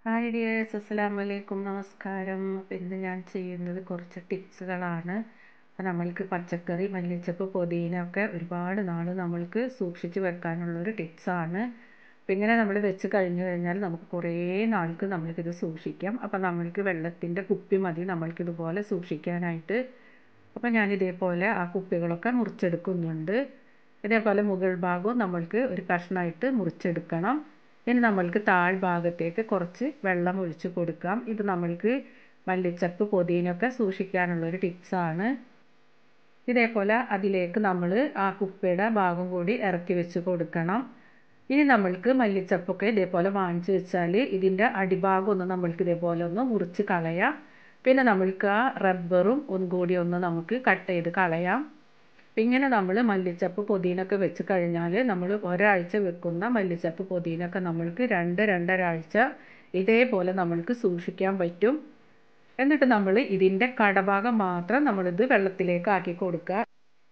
hi dears അസ്സലാമു അലൈക്കും നമസ്കാരം അപ്പോൾ ഇന്ന് ഞാൻ ചെയ്യുന്നത് കുറച്ച് ടിപ്സുകളാണ് അപ്പോൾ നമ്മൾക്ക് പച്ചക്കറി മല്ലിച്ചപ്പ് പുതിന ഒക്കെ ഒരുപാട് നാൾ നമ്മൾക്ക് സൂക്ഷിച്ച് വെക്കാനുള്ളൊരു ടിപ്സാണ് അപ്പോൾ ഇങ്ങനെ നമ്മൾ വെച്ച് കഴിഞ്ഞ് കഴിഞ്ഞാൽ നമുക്ക് കുറേ നാൾക്ക് നമ്മൾക്കിത് സൂക്ഷിക്കാം അപ്പോൾ നമ്മൾക്ക് വെള്ളത്തിൻ്റെ കുപ്പി മതി നമ്മൾക്കിതുപോലെ സൂക്ഷിക്കാനായിട്ട് അപ്പോൾ ഞാൻ ഇതേപോലെ ആ കുപ്പികളൊക്കെ മുറിച്ചെടുക്കുന്നുണ്ട് ഇതേപോലെ മുകൾ ഭാഗവും നമ്മൾക്ക് ഒരു കഷ്ണമായിട്ട് മുറിച്ചെടുക്കണം ഇനി നമ്മൾക്ക് താഴ്ഭാഗത്തേക്ക് കുറച്ച് വെള്ളം ഒഴിച്ച് കൊടുക്കാം ഇത് നമ്മൾക്ക് മല്ലിച്ചപ്പ് പൊതിനൊക്കെ സൂക്ഷിക്കാനുള്ളൊരു ടിപ്സാണ് ഇതേപോലെ അതിലേക്ക് നമ്മൾ ആ കുപ്പിയുടെ ഭാഗം കൂടി ഇറക്കി വെച്ച് കൊടുക്കണം ഇനി നമ്മൾക്ക് മല്ലിച്ചപ്പൊക്കെ ഇതേപോലെ വാങ്ങിച്ച് വെച്ചാൽ ഇതിൻ്റെ അടിഭാഗം ഒന്ന് നമ്മൾക്ക് ഇതേപോലെ ഒന്ന് മുറിച്ച് കളയാം പിന്നെ നമ്മൾക്ക് ആ റബ്ബറും ഒന്നുകൂടി ഒന്ന് നമുക്ക് കട്ട് ചെയ്ത് കളയാം ഇങ്ങനെ നമ്മൾ മല്ലിച്ചപ്പ് പൊതിനൊക്കെ വെച്ച് കഴിഞ്ഞാൽ നമ്മൾ ഒരാഴ്ച വെക്കുന്ന മല്ലിച്ചപ്പ് പൊതിനൊക്കെ നമ്മൾക്ക് രണ്ട് രണ്ടര ആഴ്ച ഇതേപോലെ നമ്മൾക്ക് സൂക്ഷിക്കാൻ പറ്റും എന്നിട്ട് നമ്മൾ ഇതിൻ്റെ കടഭാഗം മാത്രം നമ്മളിത് വെള്ളത്തിലേക്ക് ആക്കി കൊടുക്കുക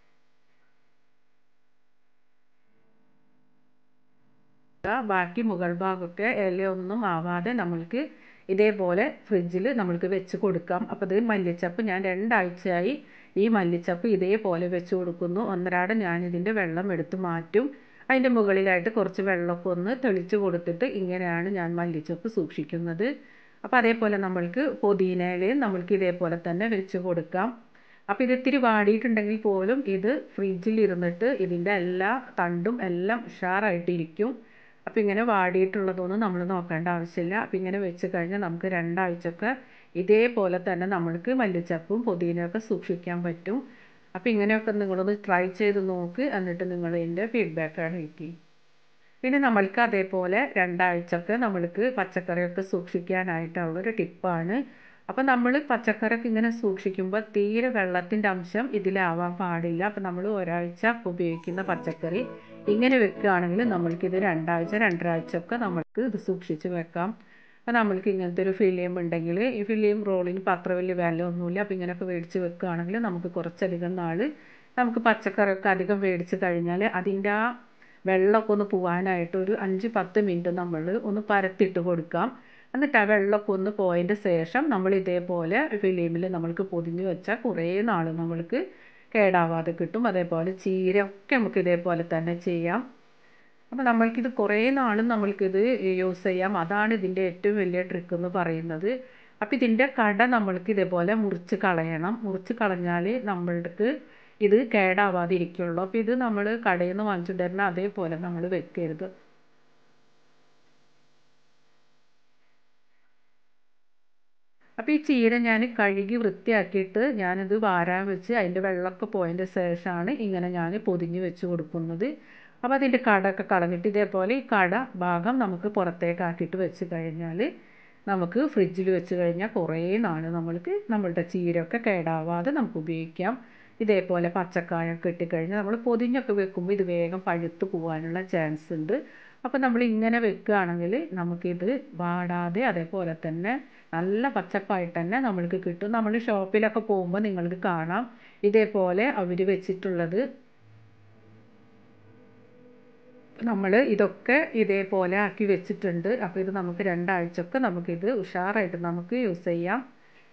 ബാക്കി മുകൾ ഭാഗമൊക്കെ ഇലയൊന്നും ആവാതെ നമ്മൾക്ക് ഇതേപോലെ ഫ്രിഡ്ജിൽ നമ്മൾക്ക് വെച്ച് കൊടുക്കാം അപ്പോൾ ഇത് മല്ലിച്ചപ്പ് ഞാൻ രണ്ടാഴ്ചയായി ഈ മല്ലിച്ചപ്പ് ഇതേപോലെ വെച്ച് കൊടുക്കുന്നു ഒന്നരാടെ ഞാനിതിൻ്റെ വെള്ളം എടുത്ത് മാറ്റും അതിൻ്റെ മുകളിലായിട്ട് കുറച്ച് വെള്ളമൊക്കെ ഒന്ന് തെളിച്ച് കൊടുത്തിട്ട് ഇങ്ങനെയാണ് ഞാൻ മല്ലിച്ചപ്പ് സൂക്ഷിക്കുന്നത് അപ്പോൾ അതേപോലെ നമ്മൾക്ക് പുതിനയിൽ നമ്മൾക്ക് ഇതേപോലെ തന്നെ വെച്ച് കൊടുക്കാം അപ്പോൾ ഇത് ഇത്തിരി വാടിയിട്ടുണ്ടെങ്കിൽ പോലും ഇത് ഫ്രിഡ്ജിൽ ഇരുന്നിട്ട് ഇതിൻ്റെ എല്ലാ തണ്ടും എല്ലാം ഉഷാറായിട്ടിരിക്കും അപ്പോൾ ഇങ്ങനെ വാടിയിട്ടുള്ളതൊന്നും നമ്മൾ നോക്കേണ്ട ആവശ്യമില്ല അപ്പോൾ ഇങ്ങനെ വെച്ച് കഴിഞ്ഞാൽ നമുക്ക് രണ്ടാഴ്ചയൊക്കെ ഇതേപോലെ തന്നെ നമ്മൾക്ക് മല്ലിച്ചപ്പും പുതിനയൊക്കെ സൂക്ഷിക്കാൻ പറ്റും അപ്പോൾ ഇങ്ങനെയൊക്കെ നിങ്ങളൊന്ന് ട്രൈ ചെയ്ത് നോക്ക് എന്നിട്ട് നിങ്ങൾ എൻ്റെ ഫീഡ്ബാക്ക് അറിയിക്കി പിന്നെ നമ്മൾക്ക് അതേപോലെ രണ്ടാഴ്ചയൊക്കെ നമ്മൾക്ക് പച്ചക്കറിയൊക്കെ സൂക്ഷിക്കാനായിട്ടുള്ളൊരു ടിപ്പാണ് അപ്പോൾ നമ്മൾ പച്ചക്കറിയൊക്കെ ഇങ്ങനെ സൂക്ഷിക്കുമ്പോൾ തീരെ വെള്ളത്തിൻ്റെ അംശം ഇതിലാവാൻ പാടില്ല അപ്പോൾ നമ്മൾ ഒരാഴ്ച ഉപയോഗിക്കുന്ന പച്ചക്കറി ഇങ്ങനെ വെക്കുകയാണെങ്കിൽ നമ്മൾക്കിത് രണ്ടാഴ്ച രണ്ടരാഴ്ച ഒക്കെ നമ്മൾക്ക് ഇത് സൂക്ഷിച്ച് വെക്കാം അപ്പോൾ നമ്മൾക്ക് ഇങ്ങനത്തെ ഒരു ഫിലിം ഉണ്ടെങ്കിൽ ഈ ഫിലിം റോളിന് ഇപ്പോൾ അത്ര വലിയ വില ഒന്നുമില്ല അപ്പോൾ ഇങ്ങനെയൊക്കെ മേടിച്ച് വെക്കുകയാണെങ്കിൽ നമുക്ക് കുറച്ചധികം നാൾ നമുക്ക് പച്ചക്കറിയൊക്കെ അധികം മേടിച്ച് കഴിഞ്ഞാൽ അതിൻ്റെ ആ വെള്ളമൊക്കെ ഒന്ന് പോകാനായിട്ട് ഒരു അഞ്ച് പത്ത് മിനിറ്റ് നമ്മൾ ഒന്ന് പരത്തിട്ട് കൊടുക്കാം എന്നിട്ട് ആ വെള്ളമൊക്കെ ഒന്ന് പോയതിൻ്റെ ശേഷം നമ്മൾ ഇതേപോലെ ഫിലിമിൽ നമ്മൾക്ക് പൊതിഞ്ഞ് വെച്ചാൽ കുറേ നാൾ നമ്മൾക്ക് കേടാവാതെ കിട്ടും അതേപോലെ ചീര ഒക്കെ നമുക്ക് ഇതേപോലെ തന്നെ ചെയ്യാം അപ്പോൾ നമ്മൾക്കിത് കുറേ നാളും നമ്മൾക്കിത് യൂസ് ചെയ്യാം അതാണ് ഇതിൻ്റെ ഏറ്റവും വലിയ ട്രിക്ക് എന്ന് പറയുന്നത് അപ്പോൾ ഇതിൻ്റെ കട നമ്മൾക്ക് ഇതേപോലെ മുറിച്ച് കളയണം മുറിച്ച് കളഞ്ഞാൽ നമ്മൾക്ക് ഇത് കേടാവാതെ ഇരിക്കുള്ളൂ അപ്പോൾ ഇത് നമ്മൾ കടയിൽ നിന്ന് വാങ്ങിച്ചിട്ട് തന്നെ അതേപോലെ നമ്മൾ വെക്കരുത് അപ്പോൾ ഈ ചീര ഞാൻ കഴുകി വൃത്തിയാക്കിയിട്ട് ഞാനിത് വാരാൻ വെച്ച് അതിൻ്റെ വെള്ളമൊക്കെ പോയതിൻ്റെ ശേഷമാണ് ഇങ്ങനെ ഞാൻ പൊതിഞ്ഞ് വെച്ച് കൊടുക്കുന്നത് അപ്പോൾ അതിൻ്റെ കടയൊക്കെ കളഞ്ഞിട്ട് ഇതേപോലെ ഈ കട ഭാഗം നമുക്ക് പുറത്തേക്ക് ആക്കിയിട്ട് വെച്ച് കഴിഞ്ഞാൽ നമുക്ക് ഫ്രിഡ്ജിൽ വെച്ച് കഴിഞ്ഞാൽ കുറേ നാൾ നമ്മൾക്ക് നമ്മളുടെ ചീരയൊക്കെ കേടാവാതെ നമുക്ക് ഉപയോഗിക്കാം ഇതേപോലെ പച്ചക്കായൊക്കെ ഇട്ടിക്കഴിഞ്ഞാൽ നമ്മൾ പൊതിഞ്ഞൊക്കെ വെക്കുമ്പോൾ ഇത് വേഗം പഴുത്ത് പോകാനുള്ള ചാൻസ് ഉണ്ട് അപ്പോൾ നമ്മൾ ഇങ്ങനെ വെക്കുകയാണെങ്കിൽ നമുക്കിത് വാടാതെ അതേപോലെ തന്നെ നല്ല പച്ചപ്പായിട്ട് തന്നെ നമ്മൾക്ക് കിട്ടും നമ്മൾ ഷോപ്പിലൊക്കെ പോകുമ്പോൾ നിങ്ങൾക്ക് കാണാം ഇതേപോലെ അവർ വെച്ചിട്ടുള്ളത് നമ്മൾ ഇതൊക്കെ ഇതേപോലെ ആക്കി വെച്ചിട്ടുണ്ട് അപ്പോൾ ഇത് നമുക്ക് രണ്ടാഴ്ചയൊക്കെ നമുക്കിത് ഉഷാറായിട്ട് നമുക്ക് യൂസ് ചെയ്യാം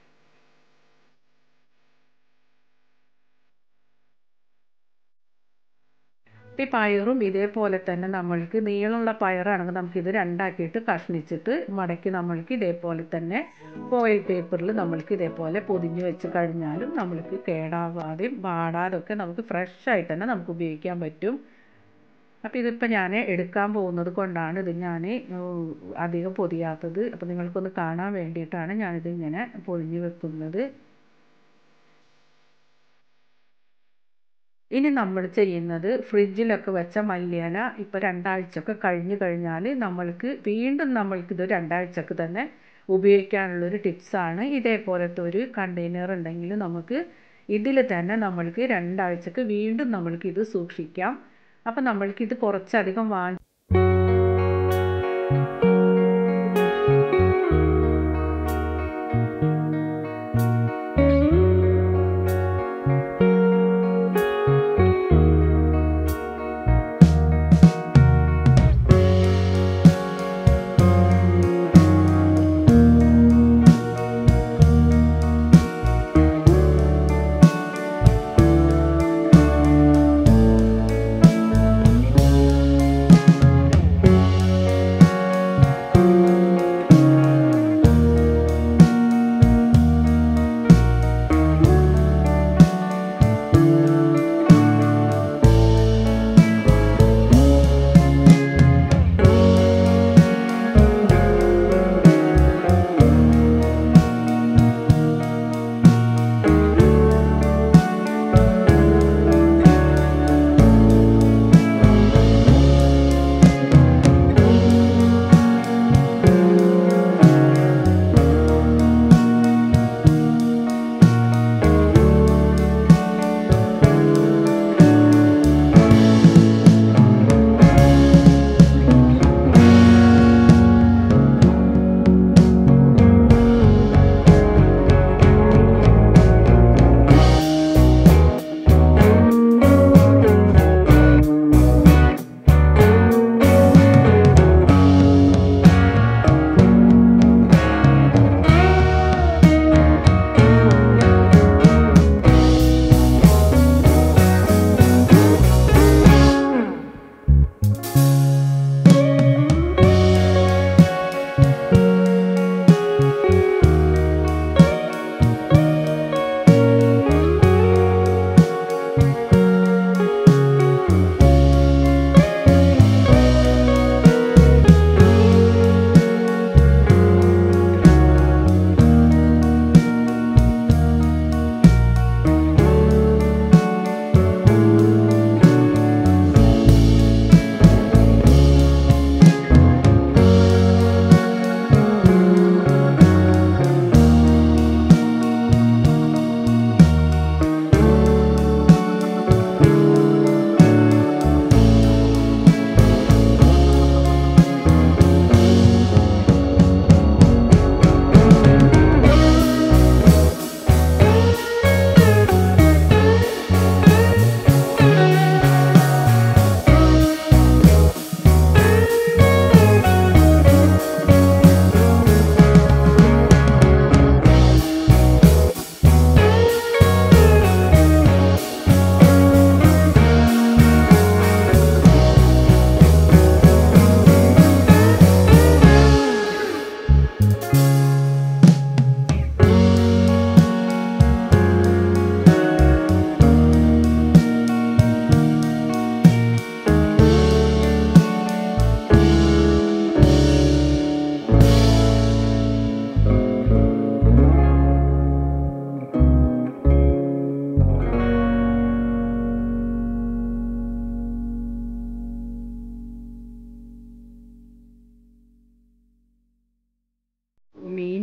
ഈ പയറും ഇതേപോലെ തന്നെ നമ്മൾക്ക് നീളമുള്ള പയറാണെങ്കിൽ നമുക്കിത് രണ്ടാക്കിയിട്ട് കഷ്ണിച്ചിട്ട് മടക്കി നമ്മൾക്ക് ഇതേപോലെ തന്നെ ഫോയിൽ പേപ്പറിൽ നമ്മൾക്ക് ഇതേപോലെ പൊതിഞ്ഞ് വെച്ച് കഴിഞ്ഞാലും നമ്മൾക്ക് കേടാവാതെയും വാടാതൊക്കെ നമുക്ക് ഫ്രഷ് ആയിട്ട് തന്നെ നമുക്ക് ഉപയോഗിക്കാൻ പറ്റും അപ്പോൾ ഇതിപ്പോൾ ഞാൻ എടുക്കാൻ പോകുന്നത് കൊണ്ടാണ് ഇത് ഞാൻ അധികം പൊതിയാത്തത് അപ്പോൾ നിങ്ങൾക്കൊന്ന് കാണാൻ വേണ്ടിയിട്ടാണ് ഞാനിത് ഇങ്ങനെ പൊതിഞ്ഞ് വെക്കുന്നത് ഇനി നമ്മൾ ചെയ്യുന്നത് ഫ്രിഡ്ജിലൊക്കെ വെച്ച മല്ലിയില ഇപ്പോൾ രണ്ടാഴ്ചയൊക്കെ കഴിഞ്ഞ് കഴിഞ്ഞാൽ നമ്മൾക്ക് വീണ്ടും നമ്മൾക്കിത് രണ്ടാഴ്ചക്ക് തന്നെ ഉപയോഗിക്കാനുള്ളൊരു ടിപ്സാണ് ഇതേപോലത്തെ ഒരു കണ്ടെയ്നർ ഉണ്ടെങ്കിൽ നമുക്ക് ഇതിൽ തന്നെ നമ്മൾക്ക് രണ്ടാഴ്ചക്ക് വീണ്ടും നമ്മൾക്കിത് സൂക്ഷിക്കാം അപ്പം നമ്മൾക്കിത് കുറച്ചധികം വാങ്ങി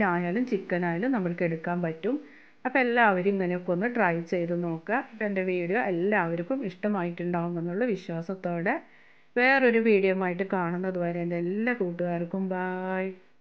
മീനായാലും ചിക്കനായാലും നമ്മൾക്ക് എടുക്കാൻ പറ്റും അപ്പോൾ എല്ലാവരും ഇങ്ങനെയൊക്കെ ഒന്ന് ട്രൈ ചെയ്ത് നോക്കുക അപ്പോൾ എൻ്റെ വീഡിയോ എല്ലാവർക്കും ഇഷ്ടമായിട്ടുണ്ടാവും എന്നുള്ള വിശ്വാസത്തോടെ വേറൊരു വീഡിയോ ആയിട്ട് കാണുന്നത് വരെ എൻ്റെ എല്ലാ കൂട്ടുകാർക്കും ബായ്